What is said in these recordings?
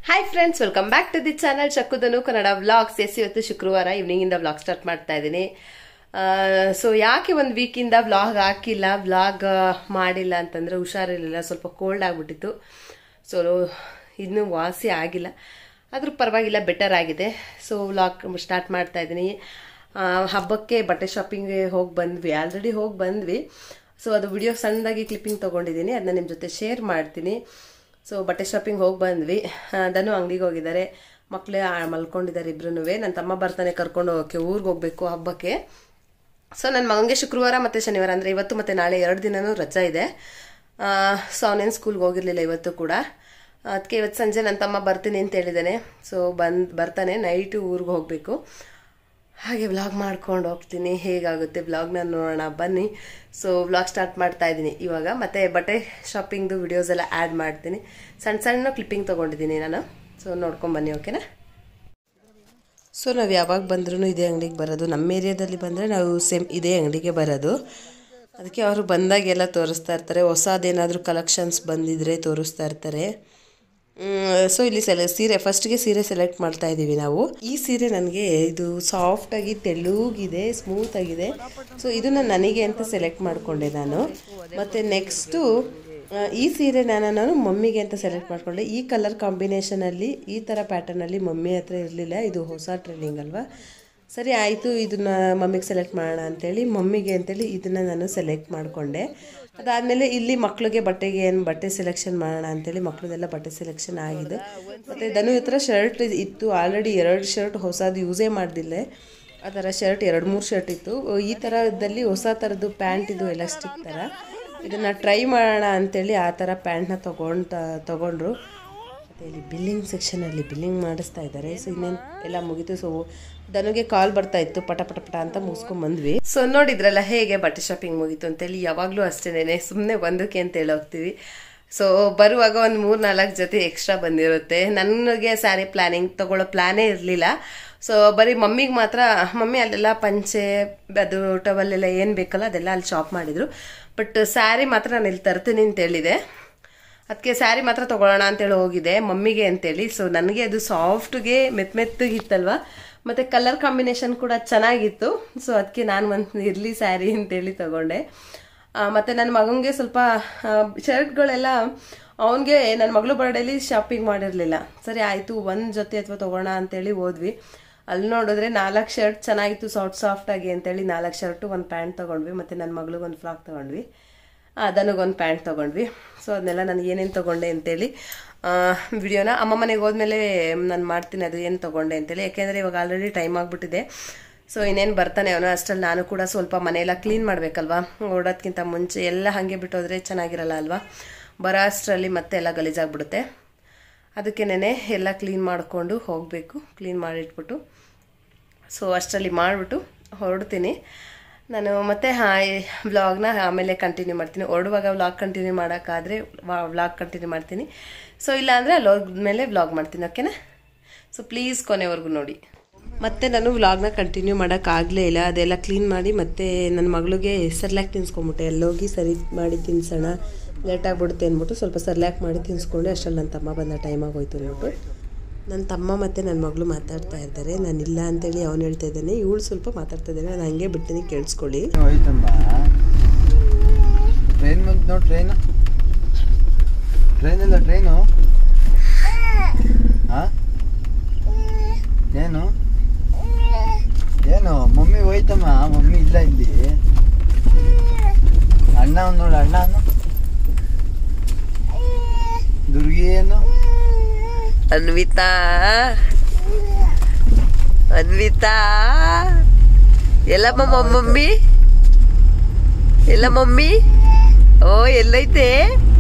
Hi friends welcome back to the channel ಚಕ್ಕುದನು Kannada vlogs yes ಇವತ್ತು ಶುಕ್ರವಾರ ಈವ್ನಿಂಗ್ ಇಂದ ವ್ಲಾಗ್ ಸ್ಟಾರ್ಟ್ ಮಾಡ್ತಾ ಇದ್ದೀನಿ ಸೊ ಯಾಕೆ ಒಂದು ವೀಕಿಂದ ವ್ಲಾಗ್ ಹಾಕಿಲ್ಲ ವ್ಲಾಗ್ ಮಾಡಿಲ್ಲ ಅಂತಂದ್ರೆ ಹುಷಾರಿರಲಿಲ್ಲ ಸ್ವಲ್ಪ ಕೋಲ್ಡ್ ಆಗಿಬಿಟ್ಟಿತ್ತು ಸೊ ಇನ್ನೂ ವಾಸಿ ಆಗಿಲ್ಲ ಆದ್ರೂ ಪರವಾಗಿಲ್ಲ ಬೆಟರ್ ಆಗಿದೆ ಸೊ ವ್ಲಾಗ್ ಸ್ಟಾರ್ಟ್ ಮಾಡ್ತಾ ಇದ್ದೀನಿ ಆ, ಹಬ್ಬಕ್ಕೆ ಬಟ್ಟೆ ಶಾಪಿಂಗ್ಗೆ ಹೋಗಿ ಬಂದ್ವಿ ಆಲ್ರೆಡಿ ಹೋಗಿ ಬಂದ್ವಿ ಸೊ ಅದು ವಿಡಿಯೋ ಸಣ್ಣದಾಗಿ ಕ್ಲಿಪ್ಪಿಂಗ್ ತೊಗೊಂಡಿದ್ದೀನಿ ಅದನ್ನ ನಿಮ್ಮ ಜೊತೆ ಶೇರ್ ಮಾಡ್ತೀನಿ ಸೊ ಬಟ್ಟೆ ಶಾಪಿಂಗ್ ಹೋಗಿ ಬಂದ್ವಿ ಆ, ಧನು ಅಂಗಡಿಗೆ ಹೋಗಿದ್ದಾರೆ ಮಕ್ಕಳೇ ಮಲ್ಕೊಂಡಿದ್ದಾರೆ ಇಬ್ರು ನನ್ನ ತಮ್ಮ ಬರ್ತಾನೆ ಕರ್ಕೊಂಡು ಹೋಗೋಕ್ಕೆ ಊರಿಗೆ ಹೋಗ್ಬೇಕು ಹಬ್ಬಕ್ಕೆ ಸೊ ನನ್ನ ಮಗನಿಗೆ ಶುಕ್ರವಾರ ಮತ್ತು ಶನಿವಾರ ಅಂದರೆ ಇವತ್ತು ಮತ್ತು ನಾಳೆ ಎರಡು ದಿನನೂ ರಜಾ ಇದೆ ಸೊ ಅವನೇನು ಸ್ಕೂಲ್ಗೆ ಹೋಗಿರಲಿಲ್ಲ ಇವತ್ತು ಕೂಡ ಅದಕ್ಕೆ ಇವತ್ತು ಸಂಜೆ ನನ್ನ ತಮ್ಮ ಬರ್ತೀನಿ ಅಂತ ಹೇಳಿದ್ದಾನೆ ಸೊ ಬಂದು ಬರ್ತಾನೆ ನೈಟು ಊರಿಗೆ ಹೋಗಬೇಕು ಹಾಗೆ ವ್ಲಾಗ್ ಮಾಡ್ಕೊಂಡು ಹೋಗ್ತೀನಿ ಹೇಗಾಗುತ್ತೆ ವ್ಲಾಗ್ನ ನೋಡೋಣ ಬನ್ನಿ ಸೊ ವ್ಲಾಗ್ ಸ್ಟಾರ್ಟ್ ಮಾಡ್ತಾ ಇದ್ದೀನಿ ಇವಾಗ ಮತ್ತೆ ಬಟ್ಟೆ ಶಾಪಿಂಗ್ದು ವಿಡಿಯೋಸ್ ಎಲ್ಲ ಆ್ಯಡ್ ಮಾಡ್ತೀನಿ ಸಣ್ಣ ಸಣ್ಣ ಕ್ಲಿಪ್ಪಿಂಗ್ ತೊಗೊಂಡಿದ್ದೀನಿ ನಾನು ಸೊ ನೋಡ್ಕೊಂಡು ಬನ್ನಿ ಓಕೆನಾ ಸೊ ನಾವು ಯಾವಾಗ ಬಂದ್ರೂ ಇದೇ ಅಂಗಡಿಗೆ ಬರೋದು ನಮ್ಮ ಏರಿಯಾದಲ್ಲಿ ಬಂದರೆ ನಾವು ಸೇಮ್ ಇದೇ ಅಂಗಡಿಗೆ ಬರೋದು ಅದಕ್ಕೆ ಅವರು ಬಂದಾಗೆಲ್ಲ ತೋರಿಸ್ತಾ ಇರ್ತಾರೆ ಹೊಸದೇನಾದರೂ ಕಲೆಕ್ಷನ್ಸ್ ಬಂದಿದ್ರೆ ತೋರಿಸ್ತಾ ಇರ್ತಾರೆ ಸೊ ಇಲ್ಲಿ ಸೆಲೆ ಸೀರೆ ಫಸ್ಟ್ಗೆ ಸೀರೆ ಸೆಲೆಕ್ಟ್ ಮಾಡ್ತಾ ಇದ್ದೀವಿ ನಾವು ಈ ಸೀರೆ ನನಗೆ ಇದು ಸಾಫ್ಟಾಗಿ ತೆಳುಗಿದೆ ಸ್ಮೂತ್ ಆಗಿದೆ ಸೊ ಇದನ್ನ ನನಗೆ ಅಂತ ಸೆಲೆಕ್ಟ್ ಮಾಡಿಕೊಂಡೆ ನಾನು ಮತ್ತು ನೆಕ್ಸ್ಟು ಈ ಸೀರೆ ನಾನು ನಾನು ಮಮ್ಮಿಗೆ ಅಂತ ಸೆಲೆಕ್ಟ್ ಮಾಡಿಕೊಂಡೆ ಈ ಕಲರ್ ಕಾಂಬಿನೇಷನಲ್ಲಿ ಈ ಥರ ಪ್ಯಾಟರ್ನಲ್ಲಿ ಮಮ್ಮಿ ಹತ್ರ ಇರಲಿಲ್ಲ ಇದು ಹೊಸ ಟ್ರೆಂಡಿಂಗ್ ಅಲ್ವಾ ಸರಿ ಆಯಿತು ಇದನ್ನ ಮಮ್ಮಿಗೆ ಸೆಲೆಕ್ಟ್ ಮಾಡೋಣ ಅಂತೇಳಿ ಮಮ್ಮಿಗೆ ಅಂತೇಳಿ ಇದನ್ನು ನಾನು ಸೆಲೆಕ್ಟ್ ಮಾಡಿಕೊಂಡೆ ಅದಾದಮೇಲೆ ಇಲ್ಲಿ ಮಕ್ಕಳಿಗೆ ಬಟ್ಟೆಗೆ ಏನು ಬಟ್ಟೆ ಸೆಲೆಕ್ಷನ್ ಮಾಡೋಣ ಅಂತೇಳಿ ಮಕ್ಕಳದೆಲ್ಲ ಬಟ್ಟೆ ಸೆಲೆಕ್ಷನ್ ಆಗಿದೆ ಮತ್ತು ಧನು ಹತ್ರ ಶರ್ಟ್ ಇತ್ತು ಆಲ್ರೆಡಿ ಎರಡು ಶರ್ಟ್ ಹೊಸದು ಯೂಸೇ ಮಾಡ್ದಿಲ್ಲ ಆ ಥರ ಶರ್ಟ್ ಎರಡು ಮೂರು ಶರ್ಟ್ ಇತ್ತು ಈ ಥರದಲ್ಲಿ ಹೊಸ ಥರದ್ದು ಪ್ಯಾಂಟ್ ಇದು ಎಲಾಸ್ಟಿಕ್ ಥರ ಇದನ್ನು ಟ್ರೈ ಮಾಡೋಣ ಅಂತೇಳಿ ಆ ಥರ ಪ್ಯಾಂಟ್ನ ತೊಗೊಂಡು ತೊಗೊಂಡ್ರು ಮತ್ತು ಇಲ್ಲಿ ಬಿಲ್ಲಿಂಗ್ ಸೆಕ್ಷನಲ್ಲಿ ಬಿಲ್ಲಿಂಗ್ ಮಾಡಿಸ್ತಾ ಇದ್ದಾರೆ ಸೊ ಇನ್ನೇನು ಎಲ್ಲ ಮುಗೀತು ಸೊ ದನುಗೆ ಕಾಲ್ ಬರ್ತಾ ಇತ್ತು ಪಟ ಪಟ ಪಟ ಅಂತ ಮುಗಿಸ್ಕೊಂಡ್ ಬಂದ್ವಿ ಸೊ ನೋಡಿದ್ರಲ್ಲ ಹೇಗೆ ಬಟ್ಟೆ ಶಾಪಿಂಗ್ ಮುಗೀತು ಅಂತೇಳಿ ಯಾವಾಗಲೂ ಅಷ್ಟೇನೆ ಸುಮ್ಮನೆ ಒಂದಕ್ಕೆ ಅಂತ ಹೇಳಿ ಹೋಗ್ತೀವಿ ಸೊ ಬರುವಾಗ ಒಂದು ಮೂರು ನಾಲ್ಕು ಜೊತೆ ಎಕ್ಸ್ಟ್ರಾ ಬಂದಿರುತ್ತೆ ನನಗೆ ಸ್ಯಾರಿ ಪ್ಲಾನಿಂಗ್ ತಗೊಳ್ಳೋ ಪ್ಲಾನೇ ಇರಲಿಲ್ಲ ಸೊ ಬರೀ ಮಮ್ಮಿಗೆ ಮಾತ್ರ ಮಮ್ಮಿ ಅಲ್ಲೆಲ್ಲ ಪಂಚೆ ಅದು ಟವಲ್ ಎಲ್ಲ ಏನು ಬೇಕಲ್ಲ ಅದೆಲ್ಲ ಅಲ್ಲಿ ಶಾಪ್ ಮಾಡಿದ್ರು ಬಟ್ ಸ್ಯಾರಿ ಮಾತ್ರ ನಾನು ಇಲ್ಲಿ ತರ್ತೀನಿ ಅಂತ ಹೇಳಿದೆ ಅದಕ್ಕೆ ಸ್ಯಾರಿ ಮಾತ್ರ ತಗೊಳ್ಳೋಣ ಅಂತೇಳಿ ಹೋಗಿದೆ ಮಮ್ಮಿಗೆ ಅಂತೇಳಿ ಸೊ ನನಗೆ ಅದು ಸಾಫ್ಟ್ಗೆ ಮೆತ್ ಮೆತ್ತಗಿತ್ತಲ್ವ ಮತ್ತು ಕಲರ್ ಕಾಂಬಿನೇಷನ್ ಕೂಡ ಚೆನ್ನಾಗಿತ್ತು ಸೊ ಅದಕ್ಕೆ ನಾನು ಒಂದು ಇರಲಿ ಸ್ಯಾರಿ ಅಂತೇಳಿ ತಗೊಂಡೆ ಆ, ಮತ್ತೆ ನನ್ನ ಮಗನಿಗೆ ಸ್ವಲ್ಪ ಶರ್ಟ್ಗಳೆಲ್ಲ ಅವನಿಗೆ ನನ್ನ ಮಗಳು ಬರ್ಡೇಲಿ ಶಾಪಿಂಗ್ ಮಾಡಿರಲಿಲ್ಲ ಸರಿ ಆಯಿತು ಒಂದು ಜೊತೆ ಅಥವಾ ತೊಗೋಣ ಅಂತೇಳಿ ಹೋದ್ವಿ ಅಲ್ಲಿ ನೋಡಿದ್ರೆ ನಾಲ್ಕು ಶರ್ಟ್ ಚೆನ್ನಾಗಿತ್ತು ಸಾಫ್ಟ್ ಸಾಫ್ಟ್ ಆಗಿ ಅಂತೇಳಿ ನಾಲ್ಕು ಶರ್ಟು ಒಂದು ಪ್ಯಾಂಟ್ ತೊಗೊಂಡ್ವಿ ಮತ್ತು ನನ್ನ ಮಗಳಿಗೆ ಒಂದು ಫ್ರಾಕ್ ತೊಗೊಂಡ್ವಿ ಅದನಿಗೊಂದು ಪ್ಯಾಂಟ್ ತೊಗೊಂಡ್ವಿ ಸೊ ಅದನ್ನೆಲ್ಲ ನಾನು ಏನೇನು ತೊಗೊಂಡೆ ಅಂತೇಳಿ ವಿಡಿಯೋನ ಅಮ್ಮ ಮನೆಗೆ ಹೋದ್ಮೇಲೆ ನಾನು ಮಾಡ್ತೀನಿ ಅದು ಏನು ತೊಗೊಂಡೆ ಅಂತೇಳಿ ಯಾಕೆಂದರೆ ಇವಾಗ ಆಲ್ರೆಡಿ ಟೈಮ್ ಆಗಿಬಿಟ್ಟಿದೆ ಸೊ ಇನ್ನೇನು ಬರ್ತಾನೆ ಅವನು ಅಷ್ಟರಲ್ಲಿ ನಾನು ಕೂಡ ಸ್ವಲ್ಪ ಮನೆಯೆಲ್ಲ ಕ್ಲೀನ್ ಮಾಡಬೇಕಲ್ವಾ ಓಡೋದ್ಕಿಂತ ಮುಂಚೆ ಎಲ್ಲ ಹಾಗೆ ಬಿಟ್ಟೋದ್ರೆ ಚೆನ್ನಾಗಿರಲ್ಲ ಅಲ್ವಾ ಬರೋ ಅಷ್ಟರಲ್ಲಿ ಮತ್ತೆ ಎಲ್ಲ ಗಲೀಜಾಗ್ಬಿಡುತ್ತೆ ಅದಕ್ಕೇನೆ ಎಲ್ಲ ಕ್ಲೀನ್ ಮಾಡಿಕೊಂಡು ಹೋಗಬೇಕು ಕ್ಲೀನ್ ಮಾಡಿಟ್ಬಿಟ್ಟು ಸೊ ಅಷ್ಟರಲ್ಲಿ ಮಾಡಿಬಿಟ್ಟು ಹೊರಡ್ತೀನಿ ನಾನು ಮತ್ತೆ ವ್ಲಾಗ್ನ ಆಮೇಲೆ ಕಂಟಿನ್ಯೂ ಮಾಡ್ತೀನಿ ಹೊರಡುವಾಗ ವ್ಲಾಗ್ ಕಂಟಿನ್ಯೂ ಮಾಡೋಕ್ಕಾದರೆ ವ್ಲಾಗ್ ಕಂಟಿನ್ಯೂ ಮಾಡ್ತೀನಿ ಸೊ ಇಲ್ಲ ಅಂದರೆ ಅಲ್ಲಿ ಹೋದ್ಮೇಲೆ ವ್ಲಾಗ್ ಮಾಡ್ತೀನಿ ಓಕೆನಾ ಸೊ ಪ್ಲೀಸ್ ಕೊನೆವರೆಗೂ ನೋಡಿ ಮತ್ತೆ ನಾನು ವ್ಲಾಗ್ನ ಕಂಟಿನ್ಯೂ ಮಾಡೋಕ್ಕಾಗಲೇ ಇಲ್ಲ ಅದೆಲ್ಲ ಕ್ಲೀನ್ ಮಾಡಿ ಮತ್ತೆ ನನ್ನ ಮಗಳಿಗೆ ಸರ್ಲ್ಯಾಕ್ ತಿನ್ಸ್ಕೊಂಬಿಟ್ಟೆ ಎಲ್ಲೋಗಿ ಸರಿ ಮಾಡಿ ತಿನ್ಸೋಣ ಲೇಟ್ ಆಗಿಬಿಡುತ್ತೆ ಅಂದ್ಬಿಟ್ಟು ಸ್ವಲ್ಪ ಸರ್ಲ್ಯಾಕ್ ಮಾಡಿ ತಿನ್ಸ್ಕೊಂಡೆ ಅಷ್ಟರಲ್ಲಿ ನನ್ನ ತಮ್ಮ ಬಂದ ಟೈಮ್ ಆಗೋಯ್ತು ಅಂದ್ಬಿಟ್ಟು ನನ್ನ ತಮ್ಮ ಮತ್ತು ನನ್ನ ಮಗಳು ಮಾತಾಡ್ತಾ ಇದ್ದಾರೆ ನಾನು ಇಲ್ಲ ಅಂತೇಳಿ ಅವನು ಹೇಳ್ತಾ ಇದ್ದಾನೆ ಇವಳು ಸ್ವಲ್ಪ ಮಾತಾಡ್ತಾ ಇದ್ದಾನೆ ನಾನು ಹಂಗೆ ಬಿಡ್ತೀನಿ ಕೇಳಿಸ್ಕೊಳ್ಳಿ ಹೋಯ್ತಮ್ಮ ಟ್ರೈನ್ ಬಂತು ನೋಡಿ ಟ್ರೈನ್ ಟ್ರೈನ್ ಇಲ್ಲ ಟ್ರೈನು ಹಾ ಏನು ಏನು ಮಮ್ಮಿ ಹೋಯ್ತಮ್ಮ ಮಮ್ಮಿ ಇಲ್ಲ ಇಲ್ಲಿ ಅಣ್ಣ ಅವ್ನು ನೋಡು ಅಣ್ಣ ಅನ್ನು ದುರ್ಗಿ ಏನು ಅನ್ವಿತಾ ಅನ್ವಿತಾ ಎಲ್ಲಮ್ಮ ಮಮ್ಮಿ ಎಲ್ಲ ಮಮ್ಮಿ ಓ ಎಲ್ಲೈತೆ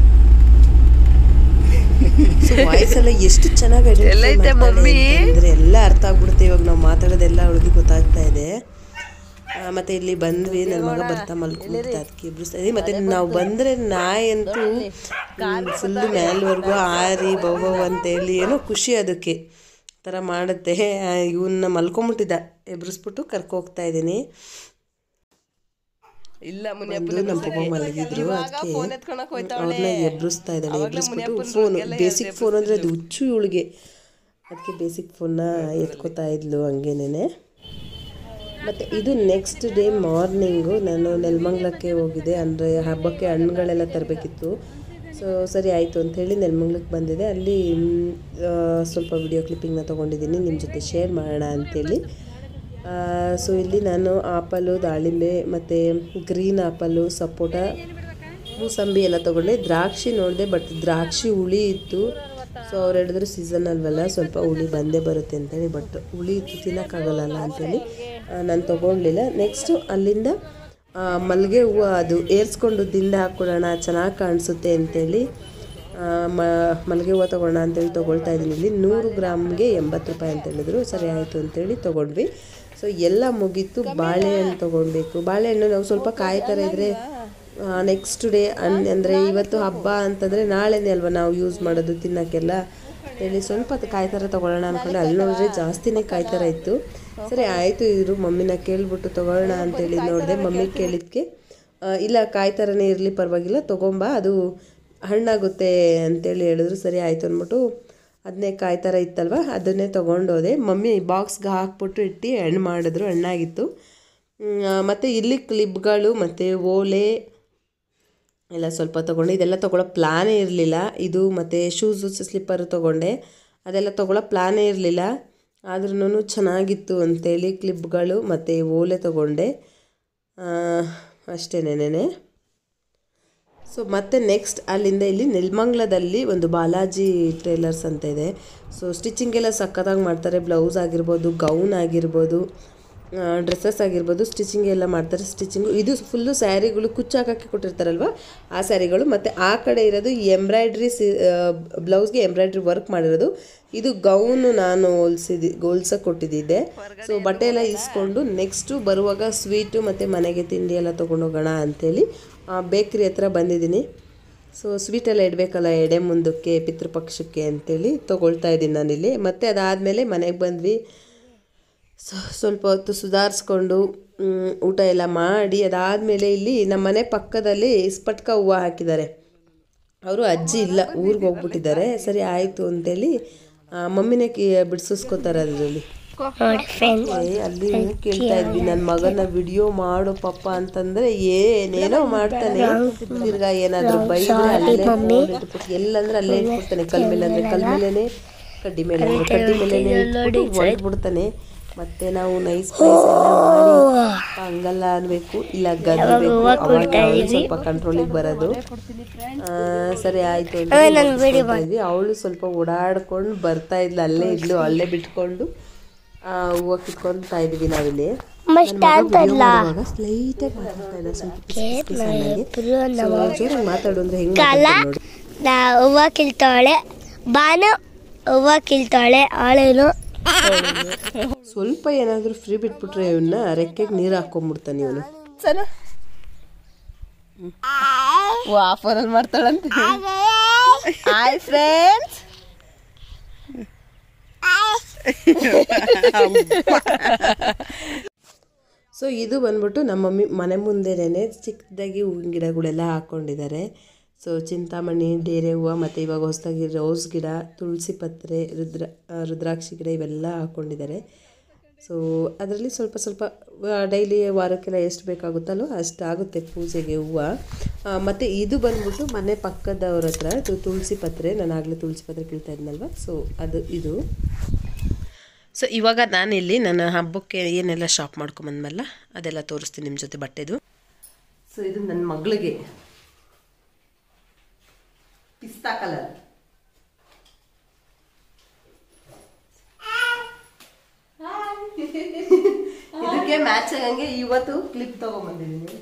ವಾಯ್ಸ್ ಎಲ್ಲ ಎಷ್ಟು ಚೆನ್ನಾಗಿ ಎಲ್ಲೈತೆ ಮಮ್ಮಿ ಅಂದ್ರೆ ಎಲ್ಲ ಅರ್ಥ ಆಗ್ಬಿಡುತ್ತೆ ಇವಾಗ ನಾವು ಮಾತಾಡೋದೆಲ್ಲ ಅವಳಿಗೆ ಗೊತ್ತಾಗ್ತಾ ಇದೆ ಆ, ಮತ್ತೆ ಇಲ್ಲಿ ಬಂದ್ವಿ ನನ್ನ ಮಗ ಬರ್ತಾ ಮಲ್ಕೊಂಡಿದ್ದ ಅದಕ್ಕೆ ಇಬ್ರಿಸ್ತಾ ಇದೀವಿ ಮತ್ತೆ ನಾವು ಬಂದ್ರೆ ನಾಯಿ ಅಂತೂ ಫುಲ್ಲು ಮೇಲ್ವರೆಗೂ ಆರಿ ಬೌ ಅಂತೇಳಿ ಏನೋ ಖುಷಿ ಅದಕ್ಕೆ ಆ ಥರ ಮಾಡುತ್ತೆ ಇವನ್ನ ಮಲ್ಕೊಂಬಿಟ್ಟಿದ್ದ ಎಬ್ರಿಸ್ಬಿಟ್ಟು ಕರ್ಕೊ ಹೋಗ್ತಾ ಇದ್ದೀನಿ ಇಲ್ಲ ಬಂದು ನಮ್ಮ ಪಪ್ಪ ಮಲಗಿದ್ರು ಅದಕ್ಕೆ ಅವ್ರನ್ನ ಎಬ್ರಿಸ್ತಾ ಇದ್ದಾಳೆ ಎಬ್ರಿಸ್ಬಿಟ್ಟು ಫೋನ್ ಬೇಸಿಕ್ ಫೋನ್ ಅಂದರೆ ಅದು ಹುಚ್ಚು ಇವಳಿಗೆ ಅದಕ್ಕೆ ಬೇಸಿಕ್ ಫೋನ್ನ ಎತ್ಕೋತಾ ಇದ್ಲು ಹಂಗೇನೆ ಮತ್ತು ಇದು ನೆಕ್ಸ್ಟ್ ಡೇ ಮಾರ್ನಿಂಗು ನಾನು ನೆಲಮಂಗ್ಲಕ್ಕೆ ಹೋಗಿದ್ದೆ ಅಂದರೆ ಹಬ್ಬಕ್ಕೆ ಹಣ್ಣುಗಳೆಲ್ಲ ತರಬೇಕಿತ್ತು ಸೊ ಸರಿ ಆಯಿತು ಅಂಥೇಳಿ ನೆಲಮಂಗ್ಲಕ್ಕೆ ಬಂದಿದೆ ಅಲ್ಲಿ ಮ್, ಆ, ಸ್ವಲ್ಪ ವಿಡಿಯೋ ಕ್ಲಿಪ್ಪಿಂಗ್ನ ತೊಗೊಂಡಿದ್ದೀನಿ ನಿಮ್ಮ ಜೊತೆ ಶೇರ್ ಮಾಡೋಣ ಅಂಥೇಳಿ ಸೊ ಇಲ್ಲಿ ನಾನು ಆಪಲು ದಾಳಿಂಬೆ ಮತ್ತು ಗ್ರೀನ್ ಆಪಲು ಸಪೋಟ ಮೂಸಂಬಿ ಎಲ್ಲ ತೊಗೊಂಡೆ ದ್ರಾಕ್ಷಿ ನೋಡಿದೆ ಬಟ್ ದ್ರಾಕ್ಷಿ ಹುಳಿ ಇತ್ತು ಸೊ ಅವ್ರು ಹೇಳಿದ್ರು ಸೀಸನ್ ಅಲ್ವಲ್ಲ ಸ್ವಲ್ಪ ಹುಳಿ ಬಂದೇ ಬರುತ್ತೆ ಅಂತೇಳಿ ಬಟ್ ಹುಳಿ ಇತ್ತು ತಿನ್ನೋಕ್ಕಾಗಲ್ಲ ಅಂತೇಳಿ ನಾನು ತೊಗೊಳ್ಲಿಲ್ಲ ನೆಕ್ಸ್ಟು ಅಲ್ಲಿಂದ ಆ, ಮಲ್ಲಿಗೆ ಹೂವು ಅದು ಏರ್ಸ್ಕೊಂಡು ದಿಂಡ ಹಾಕ್ಕೊಡೋಣ ಚೆನ್ನಾಗಿ ಕಾಣಿಸುತ್ತೆ ಅಂತೇಳಿ ಆ, ಮ ಮಲ್ಲಿಗೆ ಹೂವು ತೊಗೊಳ್ಳೋಣ ಅಂತೇಳಿ ತೊಗೊಳ್ತಾ ಇದ್ದೀನಿ ಇಲ್ಲಿ ನೂರು ಗ್ರಾಮ್ಗೆ ಎಂಬತ್ತು ರೂಪಾಯಿ ಅಂತ ಹೇಳಿದ್ರು ಸರಿ ಆಯಿತು ಅಂತೇಳಿ ತೊಗೊಂಡ್ವಿ ಸೊ ಎಲ್ಲ ಮುಗೀತು ಬಾಳೆಹಣ್ಣು ತೊಗೊಳ್ಬೇಕು ಬಾಳೆಹಣ್ಣು ನಾವು ಸ್ವಲ್ಪ ಕಾಯಿ ಥರ ಇದ್ದರೆ ನೆಕ್ಸ್ಟ್ ಡೇ ಅನ್ ಅಂದರೆ ಇವತ್ತು ಹಬ್ಬ ಅಂತಂದರೆ ನಾಳೆನೇ ಅಲ್ವಾ ನಾವು ಯೂಸ್ ಮಾಡೋದು ತಿನ್ನೋಕ್ಕೆಲ್ಲ ಹೇಳಿ ಸ್ವಲ್ಪ ಅದು ಕಾಯಿ ಥರ ತೊಗೊಳ್ಳೋಣ ಅಂದ್ಕೊಂಡೆ ಅಲ್ಲಿ ನೋಡಿದ್ರೆ ಜಾಸ್ತಿನೇ ಕಾಯಿ ಥರ ಇತ್ತು ಸರಿ ಆಯಿತು ಇದ್ರು ಮಮ್ಮಿನ ಕೇಳ್ಬಿಟ್ಟು ತೊಗೊಳ್ಳೋಣ ಅಂತೇಳಿ ನೋಡಿದೆ ಮಮ್ಮಿ ಕೇಳಿದ್ಕೆ ಆ, ಇಲ್ಲ ಕಾಯಿ ಥರನೇ ಇರಲಿ ಪರವಾಗಿಲ್ಲ ತೊಗೊಂಬ ಅದು ಹಣ್ಣಾಗುತ್ತೆ ಅಂತೇಳಿ ಹೇಳಿದ್ರು ಸರಿ ಆಯಿತು ಅಂದ್ಬಿಟ್ಟು ಅದನ್ನೇ ಕಾಯಿ ಥರ ಇತ್ತಲ್ವ ಅದನ್ನೇ ತೊಗೊಂಡೋದೆ ಮಮ್ಮಿ ಬಾಕ್ಸ್ಗೆ ಹಾಕ್ಬಿಟ್ಟು ಇಟ್ಟು ಹಣ್ಣು ಮಾಡಿದ್ರು ಹಣ್ಣಾಗಿತ್ತು ಮ್, ಆ, ಮತ್ತು ಇಲ್ಲಿ ಕ್ಲಿಪ್ಗಳು ಮತ್ತು ಓಲೆ ಎಲ್ಲ ಸ್ವಲ್ಪ ತೊಗೊಂಡೆ ಇದೆಲ್ಲ ತೊಗೊಳ್ಳೋ ಪ್ಲಾನೇ ಇರಲಿಲ್ಲ ಇದು ಮತ್ತು ಶೂಸು ಸ್ಲಿಪ್ಪರು ತೊಗೊಂಡೆ ಅದೆಲ್ಲ ತೊಗೊಳ್ಳೋ ಪ್ಲಾನೇ ಇರಲಿಲ್ಲ ಆದ್ರೂ ಚೆನ್ನಾಗಿತ್ತು ಅಂತೇಳಿ ಕ್ಲಿಪ್ಗಳು ಮತ್ತು ಓಲೆ ತೊಗೊಂಡೆ ಅಷ್ಟೇನೇನೆ ಸೊ ಮತ್ತೆ ನೆಕ್ಸ್ಟ್ ಅಲ್ಲಿಂದ ಇಲ್ಲಿ ನೆಲಮಂಗ್ಲದಲ್ಲಿ ಒಂದು ಬಾಲಾಜಿ ಟೇಲರ್ಸ್ ಅಂತ ಇದೆ ಸೊ ಸ್ಟಿಚಿಂಗ್ ಎಲ್ಲ ಸಖತ್ತಾಗಿ ಮಾಡ್ತಾರೆ ಬ್ಲೌಸ್ ಆಗಿರ್ಬೋದು ಗೌನ್ ಆಗಿರ್ಬೋದು ಡ್ರೆಸ್ಸಸ್ ಆಗಿರ್ಬೋದು ಸ್ಟಿಚಿಂಗ್ ಎಲ್ಲ ಮಾಡ್ತಾರೆ ಸ್ಟಿಚಿಂಗು ಇದು ಫುಲ್ಲು ಸ್ಯಾರಿಗಳು ಕುಚ್ಚು ಹಾಕಕ್ಕೆ ಕೊಟ್ಟಿರ್ತಾರಲ್ವ ಆ ಸ್ಯಾರಿಗಳು ಮತ್ತು ಆ ಕಡೆ ಇರೋದು ಎಂಬ್ರಾಯ್ಡ್ರಿ ಸಿ ಬ್ಲೌಸ್ಗೆ ಎಂಬ್ರಾಯ್ಡ್ರಿ ವರ್ಕ್ ಮಾಡಿರೋದು ಇದು ಗೌನು ನಾನು ಹೊಲ್ಸಿದ್ದಿ ಹೊಲ್ಸಕ್ಕೆ ಕೊಟ್ಟಿದ್ದಿದ್ದೆ ಸೊ ಬಟ್ಟೆ ಎಲ್ಲ ಇಸ್ಕೊಂಡು ನೆಕ್ಸ್ಟು ಬರುವಾಗ ಸ್ವೀಟು ಮತ್ತು ಮನೆಗೆ ತಿಂಡಿ ಎಲ್ಲ ತೊಗೊಂಡೋಗೋಣ ಅಂಥೇಳಿ ಬೇಕ್ರಿ ಹತ್ರ ಬಂದಿದ್ದೀನಿ ಸೊ ಸ್ವೀಟೆಲ್ಲ ಇಡಬೇಕಲ್ಲ ಎಡೆ ಮುಂದಕ್ಕೆ ಪಿತೃಪಕ್ಷಕ್ಕೆ ಅಂತೇಳಿ ತೊಗೊಳ್ತಾ ಇದ್ದೀನಿ ನಾನಿಲ್ಲಿ ಮತ್ತು ಅದಾದಮೇಲೆ ಮನೆಗೆ ಬಂದ್ವಿ ಸೊ ಸ್ವಲ್ಪ ಹೊತ್ತು ಸುಧಾರಿಸ್ಕೊಂಡು ಮ್, ಊಟ ಎಲ್ಲ ಮಾಡಿ ಅದಾದಮೇಲೆ ಇಲ್ಲಿ ನಮ್ಮ ಮನೆ ಪಕ್ಕದಲ್ಲಿ ಸ್ಪಟ್ಕ ಹೂವು ಹಾಕಿದ್ದಾರೆ ಅವರು ಅಜ್ಜಿ ಇಲ್ಲ ಊರಿಗೆ ಹೋಗ್ಬಿಟ್ಟಿದ್ದಾರೆ ಸರಿ ಆಯಿತು ಅಂತೇಳಿ ಆ, ಮಮ್ಮಿನೇ ಕಿ ಬಿಡಿಸಿಸ್ಕೋತಾರೆ ಅದರಲ್ಲಿ ಅಲ್ಲಿ ಕೇಳ್ತಾ ಇದ್ವಿ ನನ್ನ ಮಗನ ವಿಡಿಯೋ ಮಾಡು ಪಪ್ಪ ಅಂತಂದ್ರೆ ಏನೇನೋ ಮಾಡ್ತಾನೆ ತಿರ್ಗಾ ಏನಾದ್ರು ಬೈದ್ರೆ ಅಲ್ಲೇ phone ಇಟ್ಬಿಟ್ಟು ಎಲ್ಲಂದ್ರೆ ಅಲ್ಲೇ ಇಟ್ಬಿಡ್ತಾನೆ ಕಲ್ ಮೇಲೆ ಅಂದ್ರೆ ಕಲ್ ಮೇಲೆನೆ ಕಡ್ಡಿ ಮೇಲೆ ಅಂದ್ರೆ ಕಡ್ಡಿ ಮೇಲೆನೆ ಇಟ್ಬಿಟ್ಟು ಹೊರಟ್ಬಿಡ್ತಾನೆ ಮತ್ತೆ ನಾವು ನೈಸ್ ಪ್ರೈಸ್ ಎಲ್ಲ ಮಾಡಿ ಹಂಗಲ್ಲ ಅನ್ಬೇಕು ಇಲ್ಲ ಗದ್ಬೇಕು ಅವಾಗ ಅವ್ಳು ಸ್ವಲ್ಪ ಕಂಟ್ರೋಲಿಗೆ ಬರೋದು ಆ, ಸರಿ ಆಯ್ತು ಅಂತ ಅವಳು ಸ್ವಲ್ಪ ಓಡಾಡ್ಕೊಂಡು ಬರ್ತಾ ಇದ್ಲು ಅಲ್ಲೇ ಇದ್ಲು ಅಲ್ಲೇ ಬಿಟ್ಕೊಂಡು ಆ, ಹೂವು ಕಿತ್ಕೊಂತಾ ಇದ್ವಿ ನಾವಿಲ್ಲಿ ಸ್ಲೈಟಾಗಿ ಮಾತಾಡ್ತಾ ಇದ್ದ ಸ್ವಲ್ಪ ಪಿಸ್ ಪಿಸ್ ಆಗಿ. So, ಜೋರಾಗಿ ಮಾತಾಡು ಅಂದ್ರೆ ಹೆಂಗ್ ಮಾತಾಡ್ತಾಳೆ ನೋಡು ನಾ ಹೂವ ಕಿಲ್ತಾಳೆ ಬಾನು ಹೂವ ಕಿಲ್ತಾಳೆ ಅವಳೇನು ಸ್ವಲ್ಪ ಏನಾದರೂ ಫ್ರೀ ಬಿಟ್ಬಿಟ್ರೆ ಇವನ್ನ ರೆಕ್ಕೆಗೆ ನೀರು ಹಾಕೊಂಡ್ಬಿಡ್ತಾನೆ ಇವನು ವಾಫರಲ್ಲಿ ಮಾಡ್ತಾಳಂತ ಹಾಯ್ ಫ್ರೆಂಡ್ಸ್ ಸೊ ಇದು ಬಂದ್ಬಿಟ್ಟು ನಮ್ಮ ಮಮ್ಮಿ ಮನೆ ಮುಂದೆನೇ ಚಿಕ್ಕದಾಗಿ ಹೂವಿನ ಗಿಡಗಳೆಲ್ಲ ಹಾಕ್ಕೊಂಡಿದ್ದಾರೆ ಸೊ ಚಿಂತಾಮಣಿ ಡೇರೆ ಹೂವು ಮತ್ತು ಇವಾಗ ಹೊಸದಾಗಿ ರೋಸ್ ಗಿಡ ತುಳಸಿ ಪತ್ರೆ ರುದ್ರ ಆ, ರುದ್ರಾಕ್ಷಿ ಗಿಡ ಇವೆಲ್ಲ ಹಾಕ್ಕೊಂಡಿದ್ದಾರೆ ಸೊ ಅದರಲ್ಲಿ ಸ್ವಲ್ಪ ಸ್ವಲ್ಪ ಡೈಲಿ ವಾರಕ್ಕೆಲ್ಲ ಎಷ್ಟು ಬೇಕಾಗುತ್ತಲ್ಲೋ ಅಷ್ಟು ಆಗುತ್ತೆ ಪೂಜೆಗೆ ಹೂವು ಮತ್ತು ಇದು ಬಂದ್ಬಿಟ್ಟು ಮನೆ ಪಕ್ಕದವ್ರ ಹತ್ರ ಇದು ತುಳಸಿ ಪತ್ರೆ ನಾನು ಆಗಲೇ ತುಳಸಿ ಪತ್ರೆ ಕೇಳ್ತಾ ಇದ್ನಲ್ವ ಸೊ ಅದು ಇದು ಸೊ ಇವಾಗ ನಾನಿಲ್ಲಿ ನನ್ನ ಹಬ್ಬಕ್ಕೆ ಏನೆಲ್ಲ ಶಾಪ್ ಮಾಡ್ಕೊಂಬಂದ್ಮಲ್ಲ ಅದೆಲ್ಲ ತೋರಿಸ್ತೀನಿ ನಿಮ್ಮ ಜೊತೆ ಬಟ್ಟೆದು ಸೊ ಇದು ನನ್ನ ಮಗಳಿಗೆ ಪಿಸ್ತಾ ಕಲರ್ ಇದಕ್ಕೆ ಮ್ಯಾಚ್ ಆಗಂಗೆ ಇವತ್ತು ಕ್ಲಿಪ್ ತಗೊಂಬಂದಿದ್ದೀನಿ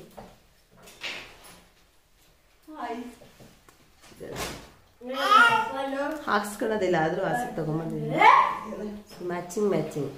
ಹಾಕ್ಸ್ಕೊಳ್ಳೋದಿಲ್ಲ ಆದರೂ ಆಸೆ ತಗೊಂಬಂದಿದ್ದೀನಿ ಮ್ಯಾಚಿಂಗ್ ಮ್ಯಾಚಿಂಗ್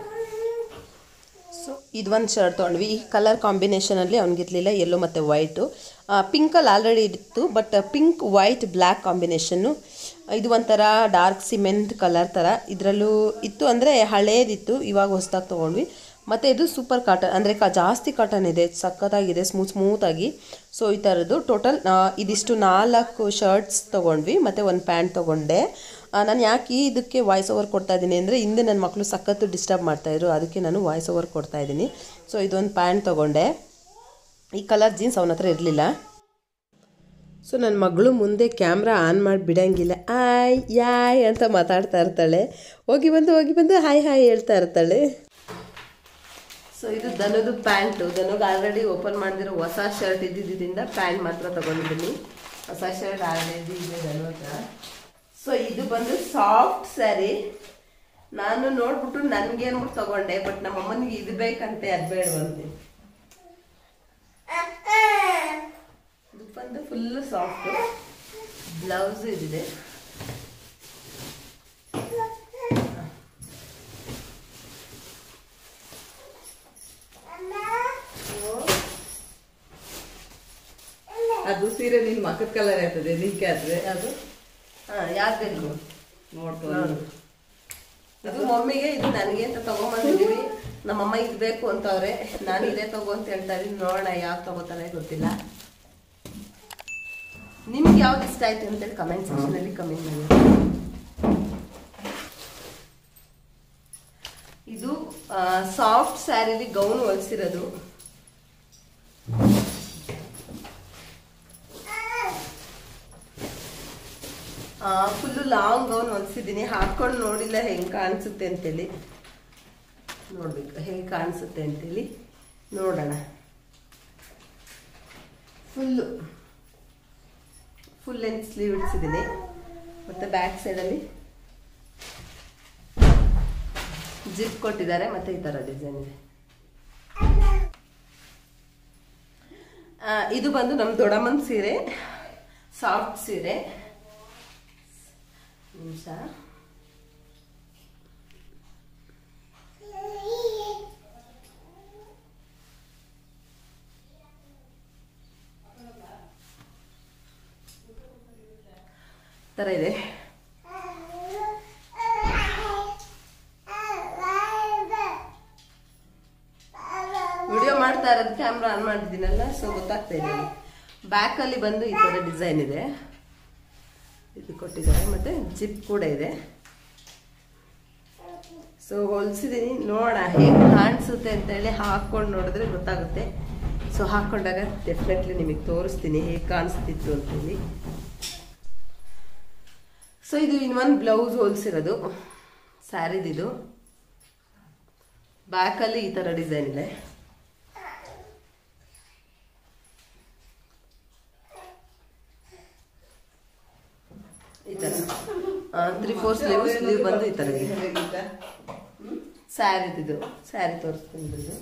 ಸೊ ಇದು ಒಂದು ಶರ್ಟ್ ತೊಗೊಂಡ್ವಿ ಈ ಕಲರ್ ಕಾಂಬಿನೇಷನಲ್ಲಿ ಅವ್ನಿಗಿರ್ಲಿಲ್ಲ ಯೆಲ್ಲೋ ಮತ್ತು ವೈಟು ಪಿಂಕಲ್ಲಿ ಆಲ್ರೆಡಿ ಇತ್ತು ಬಟ್ ಪಿಂಕ್ ವೈಟ್ ಬ್ಲ್ಯಾಕ್ ಕಾಂಬಿನೇಷನ್ನು ಇದು ಒಂಥರ ಡಾರ್ಕ್ ಸಿಮೆಂಟ್ ಕಲರ್ ಥರ ಇದರಲ್ಲೂ ಇತ್ತು ಅಂದರೆ ಹಳೇದಿತ್ತು ಇವಾಗ ಹೊಸ್ದಾಗಿ ತೊಗೊಂಡ್ವಿ ಮತ್ತು ಇದು ಸೂಪರ್ ಕಾಟನ್ ಅಂದರೆ ಕ ಜಾಸ್ತಿ ಕಾಟನ್ ಇದೆ ಸಖತ್ತಾಗಿದೆ ಸ್ಮೂತ್ ಸ್ಮೂತಾಗಿ ಸೊ ಈ ಥರದ್ದು ಟೋಟಲ್ ಇದಿಷ್ಟು ನಾಲ್ಕು ಶರ್ಟ್ಸ್ ತೊಗೊಂಡ್ವಿ ಮತ್ತು ಒಂದು ಪ್ಯಾಂಟ್ ತೊಗೊಂಡೆ ನಾನು ಯಾಕೆ ಇದಕ್ಕೆ ವಾಯ್ಸ್ ಓವರ್ ಕೊಡ್ತಾ ಇದ್ದೀನಿ ಅಂದರೆ ಹಿಂದೆ ನನ್ನ ಮಕ್ಕಳು ಸಖತ್ತು ಡಿಸ್ಟರ್ಬ್ ಮಾಡ್ತಾಯಿದ್ರು ಅದಕ್ಕೆ ನಾನು ವಾಯ್ಸ್ ಓವರ್ ಕೊಡ್ತಾ ಇದ್ದೀನಿ ಸೊ ಇದೊಂದು ಪ್ಯಾಂಟ್ ತೊಗೊಂಡೆ ಈ ಕಲರ್ ಜೀನ್ಸ್ ಅವನ ಹತ್ರ ಇರಲಿಲ್ಲ ಸೊ ನನ್ನ ಮಗಳು ಮುಂದೆ ಕ್ಯಾಮ್ರಾ ಆನ್ ಮಾಡಿ ಬಿಡಂಗಿಲ್ಲ ಆಯ್ ಯಾಯ್ ಅಂತ ಮಾತಾಡ್ತಾ ಇರ್ತಾಳೆ ಹೋಗಿ ಬಂದು ಹೋಗಿ ಬಂದು ಹಾಯ್ ಹಾಯ್ ಹೇಳ್ತಾ ಇರ್ತಾಳೆ ಸೊ ಇದು ದನದು ಪ್ಯಾಂಟು ದನಗೆ ಆಲ್ರೆಡಿ ಓಪನ್ ಮಾಡಿದಿರೋ ಹೊಸ ಶರ್ಟ್ ಇದ್ದಿದ್ದರಿಂದ ಪ್ಯಾಂಟ್ ಮಾತ್ರ ತಗೊಂಡಿದ್ದೀನಿ ಹೊಸ ಶರ್ಟ್ ಆಲ್ರೆಡಿ ಇದೆ ದನ ಹತ್ರ ಸೊ ಇದು ಬಂದು ಸಾಫ್ಟ್ ಸ್ಯಾರಿ ನಾನು ನೋಡ್ಬಿಟ್ಟು ನನಗೆ ಅಂದ್ಬಿಟ್ಟು ತಗೊಂಡೆ ಬಟ್ ನಮ್ಮ ಅಮ್ಮನಿಗೆ ಇದು ಬೇಕಂತೆ ಅದು ಬೇಡವಂತೆ ಇದು ಬಂದು ಫುಲ್ ಸಾಫ್ಟ್ ಬ್ಲೌಸ್ ಇದಿದೆ ಅದು ಸೀರೆ ನಿನ್ ಮಕ್ಕದ ಕಲರ್ ಆಯ್ತದೆ ನಿನ್ಗೆ ಆದ್ರೆ ಯಾವುದು ಹಾಂ ಯಾವ್ದು ಬೇಕು ನೋಡ್ಕೊಂಡು ಇದು ಮಮ್ಮಿಗೆ ಇದು ನನಗೆ ಅಂತ ತಗೊಂಬಂದಿದ್ದೀವಿ ನಮ್ಮಮ್ಮ ಇದು ಬೇಕು ಅಂತವ್ರೆ ನಾನು ಇದೇ ತಗೋ ಅಂತ ಹೇಳ್ತಾ ಇದೀನಿ ನೋಡೋಣ ಯಾವ್ದು ತಗೋತಾರೆ ಗೊತ್ತಿಲ್ಲ ನಿಮ್ಗೆ ಯಾವ್ದು ಇಷ್ಟ ಆಯ್ತು ಅಂತೇಳಿ ಕಮೆಂಟ್ ಸೆಕ್ಷನ್ ಅಲ್ಲಿ ಕಮೆಂಟ್ ಮಾಡಿ ಇದು ಸಾಫ್ಟ್ ಸ್ಯಾರಿಲಿ ಗೌನ್ ಹೊಲ್ಸಿರೋದು ಫುಲ್ಲು ಲಾಂಗ್ ಗೌನ್ ಹೊಲ್ಸಿದ್ದೀನಿ ಹಾಕೊಂಡು ನೋಡಿಲ್ಲ ಹೆಂಗೆ ಕಾಣಿಸುತ್ತೆ ಅಂತೇಳಿ ನೋಡ್ಬೇಕು ಹೇಗೆ ಕಾಣಿಸುತ್ತೆ ಅಂತೇಳಿ ನೋಡೋಣ ಫುಲ್ಲು ಫುಲ್ ಲೆಂತ್ ಸ್ಲೀವ್ ಇಡ್ಸಿದ್ದೀನಿ ಮತ್ತು ಬ್ಯಾಕ್ ಸೈಡಲ್ಲಿ ಜಿಪ್ ಕೊಟ್ಟಿದ್ದಾರೆ ಮತ್ತು ಈ ಥರ ಡಿಸೈನ್ ಇದೆ ಆ, ಇದು ಬಂದು ನಮ್ಮ ದೊಡ್ಡಮ್ಮನ ಸೀರೆ ಸಾಫ್ಟ್ ಸೀರೆ ನಿಮಿಷ ಥರ ಇದೆ ವಿಡಿಯೋ ಮಾಡ್ತಾ ಇರೋದು ಕ್ಯಾಮ್ರಾ ಆನ್ ಮಾಡಿದ್ದೀನಲ್ಲ ಸೊ ಗೊತ್ತಾಗ್ತಾ ಇದೆ ಬ್ಯಾಕಲ್ಲಿ ಬಂದು ಈ ಥರ ಡಿಸೈನ್ ಇದೆ ಇದು ಕೊಟ್ಟಿದ್ದಾರೆ ಮತ್ತೆ ಜಿಪ್ ಕೂಡ ಇದೆ ಸೊ ಹೊಲ್ಸಿದ್ದೀನಿ ನೋಡೋಣ ಹೇಗೆ ಕಾಣಿಸುತ್ತೆ ಅಂತೇಳಿ ಹಾಕೊಂಡು ನೋಡಿದ್ರೆ ಗೊತ್ತಾಗುತ್ತೆ ಸೊ ಹಾಕೊಂಡಾಗ ಡೆಫಿನೆಟ್ಲಿ ನಿಮಗೆ ತೋರಿಸ್ತೀನಿ ಹೇಗೆ ಕಾಣಿಸ್ತಿತ್ತು ಅಂತೇಳಿ ಸೊ ಇದು ಇನ್ನೊಂದು ಬ್ಲೌಸ್ ಹೊಲ್ಸಿರೋದು ಸ್ಯಾರಿದಿದು ಬ್ಯಾಕಲ್ಲಿ ಈ ಥರ ಡಿಸೈನ್ ಇದೆ ಈ ಥರ ತ್ರೀ ಫೋರ್ ಸ್ಲೀವ್ ಸ್ಲೀವ್ ಬಂದು ಈ ಥರ ಇದೆ ಸ್ಯಾರಿದಿದು ಸ್ಯಾರಿ ತೋರಿಸ್ತೀನಿ ಬಿಡು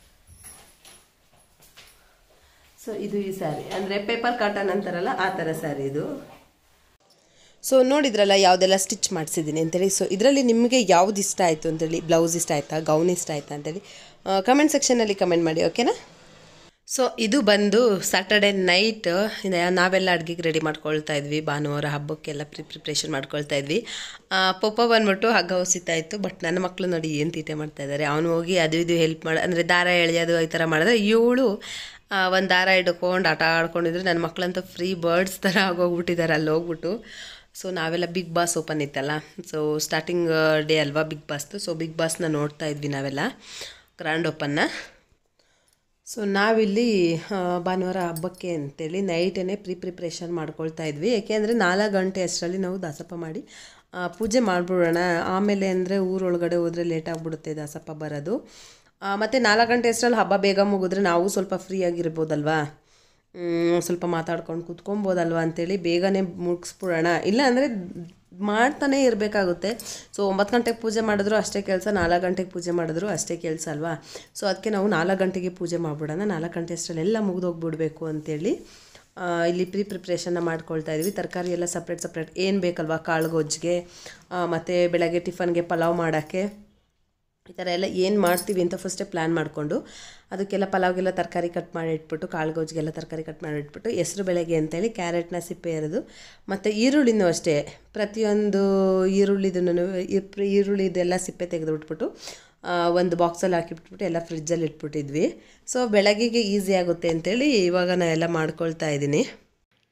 ಸೊ ಇದು ಈ ಸ್ಯಾರಿ ಅಂದರೆ ಪೇಪರ್ ಕಾಟನ್ ಅಂತಾರಲ್ಲ ಆ ಥರ ಸ್ಯಾರಿ ಇದು ಸೊ ನೋಡಿದ್ರಲ್ಲ ಯಾವುದೆಲ್ಲ ಸ್ಟಿಚ್ ಮಾಡಿಸಿದ್ದೀನಿ ಅಂತೇಳಿ ಸೊ ಇದರಲ್ಲಿ ನಿಮಗೆ ಯಾವ್ದು ಇಷ್ಟ ಆಯಿತು ಅಂತೇಳಿ ಬ್ಲೌಸ್ ಇಷ್ಟ ಆಯಿತಾ ಗೌನ್ ಇಷ್ಟ ಆಯಿತಾ ಅಂತೇಳಿ ಕಮೆಂಟ್ ಸೆಕ್ಷನಲ್ಲಿ ಕಮೆಂಟ್ ಮಾಡಿ ಓಕೆನಾ ಸೊ ಇದು ಬಂದು ಸ್ಯಾಟರ್ಡೆ ನೈಟ್ ನಾವೆಲ್ಲ ಅಡುಗೆಗೆ ರೆಡಿ ಮಾಡ್ಕೊಳ್ತಾ ಇದ್ವಿ ಭಾನುವಾರ ಹಬ್ಬಕ್ಕೆಲ್ಲ ಪ್ರಿ ಪ್ರಿಪ್ರೇಷನ್ ಮಾಡ್ಕೊಳ್ತಾ ಇದ್ವಿ ಆ, ಪಪ್ಪ ಬಂದ್ಬಿಟ್ಟು ಹಗ್ಗ ಹೊಸಿತಾ ಇತ್ತು ಬಟ್ ನನ್ನ ಮಕ್ಕಳು ನೋಡಿ ಏನು ತೀಟೆ ಮಾಡ್ತಾ ಇದ್ದಾರೆ ಅವನು ಹೋಗಿ ಅದು ಇದು ಹೆಲ್ಪ್ ಮಾಡಿ ಅಂದರೆ ದಾರ ಎಳೆಯೋದು ಈ ಥರ ಮಾಡಿದ್ರೆ ಇವಳು ಒಂದು ದಾರ ಹಿಡ್ಕೊಂಡು ಆಟ ಆಡ್ಕೊಂಡಿದ್ರೆ ನನ್ನ ಮಕ್ಕಳಂತೂ ಫ್ರೀ ಬರ್ಡ್ಸ್ ಥರ ಆಗೋಗ್ಬಿಟ್ಟಿದ್ದಾರೆ ಅಲ್ಲಿ ಹೋಗ್ಬಿಟ್ಟು ಸೊ ನಾವೆಲ್ಲ ಬಿಗ್ ಬಾಸ್ ಓಪನ್ ಇತ್ತಲ್ಲ ಸೊ ಸ್ಟಾರ್ಟಿಂಗ್ ಡೇ ಅಲ್ವಾ ಬಿಗ್ ಬಾಸ್ದು ಸೊ ಬಿಗ್ ಬಾಸ್ನ ನೋಡ್ತಾ ಇದ್ವಿ ನಾವೆಲ್ಲ ಗ್ರ್ಯಾಂಡ್ ಓಪನ್ನ ಸೊ ನಾವಿಲ್ಲಿ ಆ, ಭಾನುವಾರ ಹಬ್ಬಕ್ಕೆ ಅಂತೇಳಿ ನೈಟೇ ಪ್ರೀ ಪ್ರಿಪ್ರೇಷನ್ ಮಾಡ್ಕೊಳ್ತಾ ಇದ್ವಿ ಏಕೆಂದರೆ ನಾಲ್ಕು ಗಂಟೆ ಅಷ್ಟರಲ್ಲಿ ನಾವು ದಾಸಪ್ಪ ಮಾಡಿ ಆ, ಪೂಜೆ ಮಾಡಿಬಿಡೋಣ ಆಮೇಲೆ ಅಂದರೆ ಊರೊಳಗಡೆ ಹೋದರೆ ಲೇಟ್ ಆಗಿಬಿಡುತ್ತೆ ದಾಸಪ್ಪ ಬರೋದು ಮತ್ತು ನಾಲ್ಕು ಗಂಟೆ ಅಷ್ಟರಲ್ಲಿ ಹಬ್ಬ ಬೇಗ ಮುಗಿದ್ರೆ ನಾವು ಸ್ವಲ್ಪ ಫ್ರೀ ಆಗಿರ್ಬೋದಲ್ವಾ ಮ್, ಸ್ವಲ್ಪ ಮಾತಾಡ್ಕೊಂಡು ಕೂತ್ಕೊಬೋದಲ್ವ ಅಂತೇಳಿ ಬೇಗನೆ ಮುಗಿಸ್ಬಿಡೋಣ ಇಲ್ಲ ಅಂದರೆ ಮಾಡ್ತಾನೆ ಇರಬೇಕಾಗುತ್ತೆ ಸೊ ಒಂಬತ್ತು ಗಂಟೆಗೆ ಪೂಜೆ ಮಾಡಿದ್ರು ಅಷ್ಟೇ ಕೆಲಸ ನಾಲ್ಕು ಗಂಟೆಗೆ ಪೂಜೆ ಮಾಡಿದ್ರು ಅಷ್ಟೇ ಕೆಲಸ ಅಲ್ವಾ ಸೊ ಅದಕ್ಕೆ ನಾವು ನಾಲ್ಕು ಗಂಟೆಗೆ ಪೂಜೆ ಮಾಡಿಬಿಡೋಣ ನಾಲ್ಕು ಗಂಟೆ ಅಷ್ಟರಲ್ಲೆಲ್ಲ ಮುಗಿದೋಗ್ಬಿಡ್ಬೇಕು ಅಂತೇಳಿ ಆ, ಇಲ್ಲಿ ಪ್ರೀ ಪ್ರಿಪ್ರೇಷನ್ನ ಮಾಡ್ಕೊಳ್ತಾ ಇದ್ವಿ ತರಕಾರಿ ಎಲ್ಲ ಸಪ್ರೇಟ್ ಸಪ್ರೇಟ್ ಏನು ಬೇಕಲ್ವಾ ಕಾಳು ಗೊಜ್ಜಿಗೆ ಮತ್ತು ಬೆಳಗ್ಗೆ ಟಿಫನ್ಗೆ ಪಲಾವ್ ಮಾಡೋಕ್ಕೆ ಈ ಥರ ಎಲ್ಲ ಏನು ಮಾಡ್ತೀವಿ ಅಂತ ಫಸ್ಟೇ ಪ್ಲ್ಯಾನ್ ಮಾಡಿಕೊಂಡು ಅದಕ್ಕೆಲ್ಲ ಪಲಾವ್ಗೆಲ್ಲ ತರಕಾರಿ ಕಟ್ ಮಾಡಿ ಇಟ್ಬಿಟ್ಟು ಕಾಳುಗೋಜಿಗೆಲ್ಲ ತರಕಾರಿ ಕಟ್ ಮಾಡಿ ಇಟ್ಬಿಟ್ಟು ಹೆಸರು ಬೆಳೆಗೆ ಅಂತೇಳಿ ಕ್ಯಾರೆಟ್ನ ಸಿಪ್ಪೆ ಎರೆದು ಮತ್ತು ಈರುಳ್ಳಿನೂ ಅಷ್ಟೇ ಪ್ರತಿಯೊಂದು ಈರುಳ್ಳಿದನ್ನು ಈರುಳ್ಳಿದೆಲ್ಲ ಸಿಪ್ಪೆ ತೆಗೆದುಬಿಟ್ಬಿಟ್ಟು ಒಂದು ಬಾಕ್ಸಲ್ಲಿ ಹಾಕಿಬಿಟ್ಬಿಟ್ಟು ಎಲ್ಲ ಫ್ರಿಜ್ಜಲ್ಲಿ ಇಟ್ಬಿಟ್ಟಿದ್ವಿ ಸೊ ಬೆಳಗ್ಗೆಗೆ ಈಸಿ ಆಗುತ್ತೆ ಅಂತೇಳಿ ಇವಾಗ ನಾನು ಎಲ್ಲ ಮಾಡ್ಕೊಳ್ತಾ ಇದ್ದೀನಿ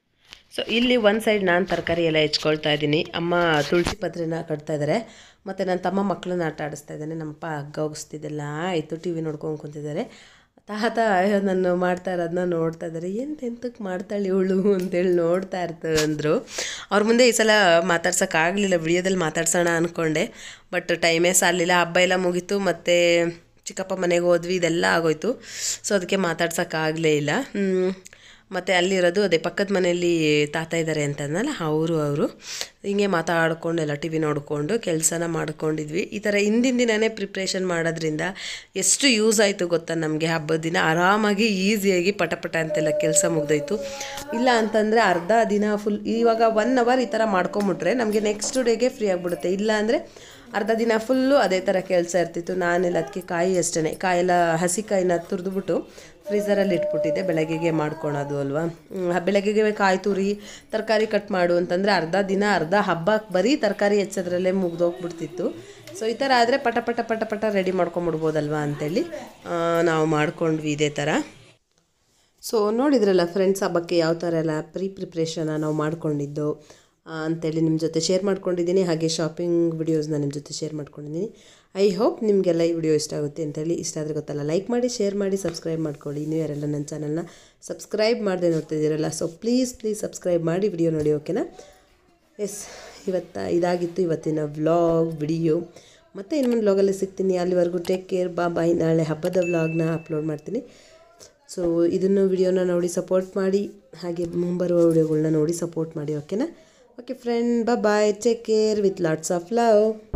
ಸೊ ಇಲ್ಲಿ ಒಂದು ಸೈಡ್ ನಾನು ತರಕಾರಿ ಎಲ್ಲ ಹೆಚ್ಕೊಳ್ತಾ ಇದ್ದೀನಿ ಅಮ್ಮ ತುಳಸಿ ಪತ್ರೆನ ಕಟ್ತಾ ಇದ್ದಾರೆ ಮತ್ತು ನನ್ನ ತಮ್ಮ ಮಕ್ಕಳನ್ನ ಆಟ ಆಡಿಸ್ತಾ ಇದ್ದಾನೆ ನಮ್ಮಪ್ಪ ಹಗ್ಗ ಹೋಗಿಸ್ತಿದ್ದೆಲ್ಲ ಆಯಿತು ಟಿ ವಿ ನೋಡ್ಕೊಂಡು ಕುಂತಿದ್ದಾರೆ ತಾತ ನಾನು ಮಾಡ್ತಾ ಇರೋದನ್ನ ನೋಡ್ತಾ ಇದ್ದಾರೆ ಎಂತ ಎಂತಕ್ಕೆ ಮಾಡ್ತಾಳೆ ಇವಳು ಅಂತೇಳಿ ನೋಡ್ತಾ ಇರ್ತಾರೆ ಅಂದರು ಅವ್ರ ಮುಂದೆ ಈ ಸಲ ಮಾತಾಡ್ಸೋಕ್ಕಾಗಲಿಲ್ಲ ವಿಡಿಯೋದಲ್ಲಿ ಮಾತಾಡ್ಸೋಣ ಅಂದ್ಕೊಂಡೆ ಬಟ್ ಟೈಮೇ ಸಾಲಿಲ್ಲ ಹಬ್ಬ ಎಲ್ಲ ಮುಗೀತು ಮತ್ತು ಚಿಕ್ಕಪ್ಪ ಮನೆಗೆ ಹೋದ್ವಿ ಇದೆಲ್ಲ ಆಗೋಯ್ತು ಸೊ ಅದಕ್ಕೆ ಮಾತಾಡ್ಸೋಕ್ಕಾಗಲೇ ಇಲ್ಲ ಮತ್ತು ಅಲ್ಲಿರೋದು ಅದೇ ಪಕ್ಕದ ಮನೆಯಲ್ಲಿ ತಾತ ಇದ್ದಾರೆ ಅಂತಂದಲ್ಲ ಅವರು ಅವರು ಹಿಂಗೆ ಮಾತಾಡ್ಕೊಂಡು ಎಲ್ಲ ಟಿ ವಿ ನೋಡಿಕೊಂಡು ಕೆಲಸನ ಮಾಡ್ಕೊಂಡಿದ್ವಿ ಈ ಥರ ಹಿಂದಿನ ದಿನವೇ ಪ್ರಿಪ್ರೇಷನ್ ಮಾಡೋದ್ರಿಂದ ಎಷ್ಟು ಯೂಸ್ ಆಯಿತು ಗೊತ್ತಾ ನಮಗೆ ಹಬ್ಬದ ದಿನ ಆರಾಮಾಗಿ ಈಸಿಯಾಗಿ ಪಟ ಪಟ ಅಂತೆಲ್ಲ ಕೆಲಸ ಮುಗ್ದೋಯ್ತು ಇಲ್ಲ ಅಂತಂದರೆ ಅರ್ಧ ದಿನ ಫುಲ್ ಇವಾಗ ಒನ್ ಅವರ್ ಈ ಥರ ಮಾಡ್ಕೊಂಬಿಟ್ರೆ ನಮಗೆ ನೆಕ್ಸ್ಟ್ ಡೇಗೆ ಫ್ರೀ ಆಗಿಬಿಡುತ್ತೆ ಇಲ್ಲ ಅಂದರೆ ಅರ್ಧ ದಿನ ಫುಲ್ಲು ಅದೇ ಥರ ಕೆಲಸ ಇರ್ತಿತ್ತು ನಾನೆಲ್ಲ ಅದಕ್ಕೆ ಕಾಯಿ ಅಷ್ಟೇ ಕಾಯೆಲ್ಲ ಹಸಿ ಕಾಯಿನ ತುರಿದ್ಬಿಟ್ಟು ಫ್ರೀಝರಲ್ಲಿ ಇಟ್ಬಿಟ್ಟಿದ್ದೆ ಬೆಳಗ್ಗೆಗೆ ಮಾಡ್ಕೊಳೋದು ಅಲ್ವಾ ಹ್ಮ್, ಬೆಳಗ್ಗೆಗೆ ಕಾಯಿ ತುರಿ ತರಕಾರಿ ಕಟ್ ಮಾಡು ಅಂತಂದರೆ ಅರ್ಧ ದಿನ ಅರ್ಧ ಹಬ್ಬಕ್ಕೆ ಬರೀ ತರಕಾರಿ ಹೆಚ್ಚೋದ್ರಲ್ಲೇ ಮುಗ್ದೋಗ್ಬಿಡ್ತಿತ್ತು ಸೊ ಈ ಥರ ಆದರೆ ಪಟ ಪಟ ಪಟ ಪಟ ರೆಡಿ ಮಾಡ್ಕೊಂಬಿಡ್ಬೋದಲ್ವಾ ಅಂತೇಳಿ ಆ, ನಾವು ಮಾಡ್ಕೊಂಡ್ವಿ ಇದೇ ಥರ ಸೊ ನೋಡಿದ್ರಲ್ಲ ಫ್ರೆಂಡ್ಸ್ ಹಬ್ಬಕ್ಕೆ ಯಾವ ಥರ ಎಲ್ಲ ಪ್ರೀ ಪ್ರಿಪ್ರೇಷನ ನಾವು ಮಾಡ್ಕೊಂಡಿದ್ದು ಆ, ಅಂತೇಳಿ ನಿಮ್ಮ ಜೊತೆ ಶೇರ್ ಮಾಡ್ಕೊಂಡಿದ್ದೀನಿ ಹಾಗೆ ಶಾಪಿಂಗ್ ವಿಡಿಯೋಸ್ನ ನಿಮ್ಮ ಜೊತೆ ಶೇರ್ ಮಾಡ್ಕೊಂಡಿದ್ದೀನಿ ಐ ಹೋಪ್ ನಿಮಗೆಲ್ಲ ಈ ವಿಡಿಯೋ ಇಷ್ಟ ಆಗುತ್ತೆ ಅಂತೇಳಿ ಇಷ್ಟ ಆದರೆ ಗೊತ್ತಲ್ಲ ಲೈಕ್ ಮಾಡಿ ಶೇರ್ ಮಾಡಿ ಸಬ್ಸ್ಕ್ರೈಬ್ ಮಾಡ್ಕೊಳ್ಳಿ ನೀವು ಯಾರೆಲ್ಲ ನನ್ನ ಚಾನಲ್ನ ಸಬ್ಸ್ಕ್ರೈಬ್ ಮಾಡದೆ ನೋಡ್ತಿದ್ದೀರಲ್ಲ ಸೊ ಪ್ಲೀಸ್ ಪ್ಲೀಸ್ ಸಬ್ಸ್ಕ್ರೈಬ್ ಮಾಡಿ ವಿಡಿಯೋ ನೋಡಿ ಓಕೆನಾ ಎಸ್ ಇವತ್ತ ಇದಾಗಿತ್ತು ಇವತ್ತಿನ ವ್ಲಾಗ್ ವಿಡಿಯೋ ಮತ್ತೆ ಇನ್ನೊಂದು ವ್ಲಾಗಲ್ಲಿ ಸಿಗ್ತೀನಿ ಅಲ್ಲಿವರೆಗೂ ಟೇಕ್ ಕೇರ್ ಬಾ ಬಾಯ್ ನಾಳೆ ಹಬ್ಬದ ವ್ಲಾಗ್ನ ಅಪ್ಲೋಡ್ ಮಾಡ್ತೀನಿ ಸೊ ಇದನ್ನು ವಿಡಿಯೋನ ನೋಡಿ ಸಪೋರ್ಟ್ ಮಾಡಿ ಹಾಗೆ ಮುಂಬರುವ ವಿಡಿಯೋಗಳನ್ನ ನೋಡಿ ಸಪೋರ್ಟ್ ಮಾಡಿ ಓಕೆನಾ ಓಕೆ ಫ್ರೆಂಡ್ ಬಾ bye take care with lots of love